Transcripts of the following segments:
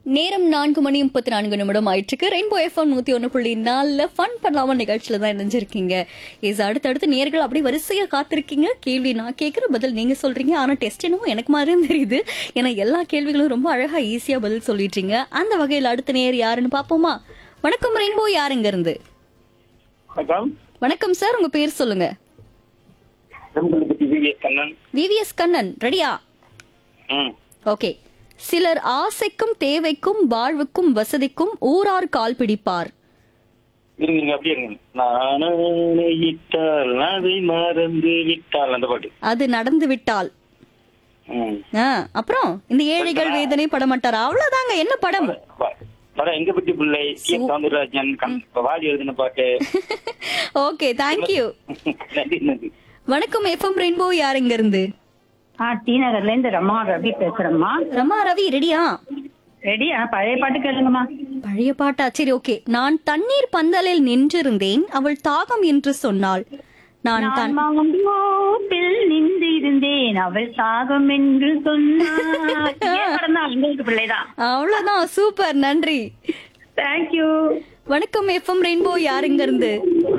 நேரம் நான்கு மணி முப்பத்தி நான்கு நிமிடம் ஆயிட்டுருக்கு ரெயின்போ எஃப்எம் நூத்தி ஒன்று புள்ளி நாலுல ஃபன் பண்ணலாம நிகழ்ச்சியில தான் இணைஞ்சிருக்கீங்க இஸ் அடுத்தடுத்து நேர்கள் அப்படி வரிசையா காத்திருக்கீங்க கேள்வி நான் கேட்குற பதில் நீங்க சொல்றீங்க ஆனா டெஸ்ட் என்னமோ எனக்கு மாதிரியும் தெரியுது ஏன்னா எல்லா கேள்விகளும் ரொம்ப அழகா ஈஸியா பதில் சொல்லிட்டீங்க அந்த வகையில் அடுத்த நேர் யாருன்னு பாப்போமா வணக்கம் ரெயின்போ யாருங்க இருந்து வணக்கம் வணக்கம் சார் உங்க பேர் சொல்லுங்க பெரும்புலிப்பட்டி விவிஎஸ் கண்ணன் விவிஎஸ் கண்ணன் ரெடியா ம் ஓகே சிலர் ஆசைக்கும் தேவைக்கும் வாழ்வுக்கும் வசதிக்கும் ஊரார் கால் பிடிப்பார் இருங்க நீங்க அப்படியே இருங்க நானே இட்டால் அதை மறந்து விட்டால் அந்த பாட்டு அது நடந்து விட்டால் ம் ஆ, அப்புறம் இந்த ஏழைகள் வேதனை படமாட்டார் அவ்வளவுதாங்க என்ன படம் ப- படம் எங்க பட்டி பிள்ளை டி எஸ் சவுந்தரராஜன் கண்- வாலி எழுதின பாட்டு ஓகே தேங்க்யூ நன்றி நன்றி வணக்கம் எஃப்எம் ரெயின்போ யார் இங்க இருந்து ஆ டி நகர்ல இருந்து ரமா ரவி பேசுறேம்மா ரமா ரவி ரெடியா ரெடி ஆ பழைய பாட்டு கேளுங்கம்மா பழைய பாட்டா சரி ஓகே நான் தண்ணீர் பந்தலில் நின்றிருந்தேன் அவள் தாகம் என்று சொன்னாள் நான் நான் தன் மாங்கோப்பில் நின்று இருந்தேன் அவள் சாகம் என்று சொன்னாள் இதே படம் தான் உங்களுக்கு பிள்ளைதான் அவ்வளவுதான் சூப்பர் நன்றி தேங்க்யூ வணக்கம் எஃப்எம் ரெயின்போ யார் இங்க இருந்து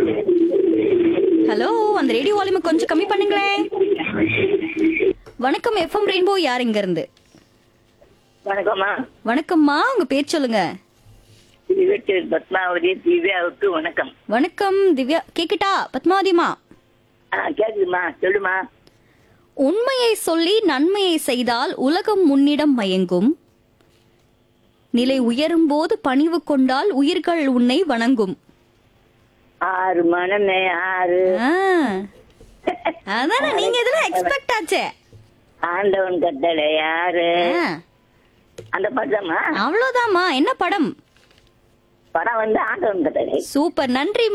ஹலோ அந்த ரேடியோ வால்யூமை கொஞ்சம் கம்மி பண்ணுங்களேன் வணக்கம் எஃப்எம் ரெயின்போ யார் இங்க இருந்து வணக்கம்மா வணக்கம்மா உங்க பேர் சொல்லுங்க திவ்யத்தில் பத்மாவதி திவ்யாவுக்கு வணக்கம் வணக்கம் திவ்யா கேக்குட்டா பத்மாவதிமா ஆ கேக்குதுமா சொல்லுமா உண்மையை சொல்லி நன்மையை செய்தால் உலகம் முன்னிடம் மயங்கும் நிலை உயரும் போது பணிவு கொண்டால் உயிர்கள் உன்னை வணங்கும் ஆறு மனமே ஆறு ஆ. அதானே நீங்க இதெல்லாம் எக்ஸ்பெக்ட் ஆச்சே ஆண்டவன் கட்டளை யாரு ஆ. அந்த படமா அவ்வளவுதாம்மா என்ன படம் படம் வந்து ஆண்டவன் கட்டளை சூப்பர் நன்றி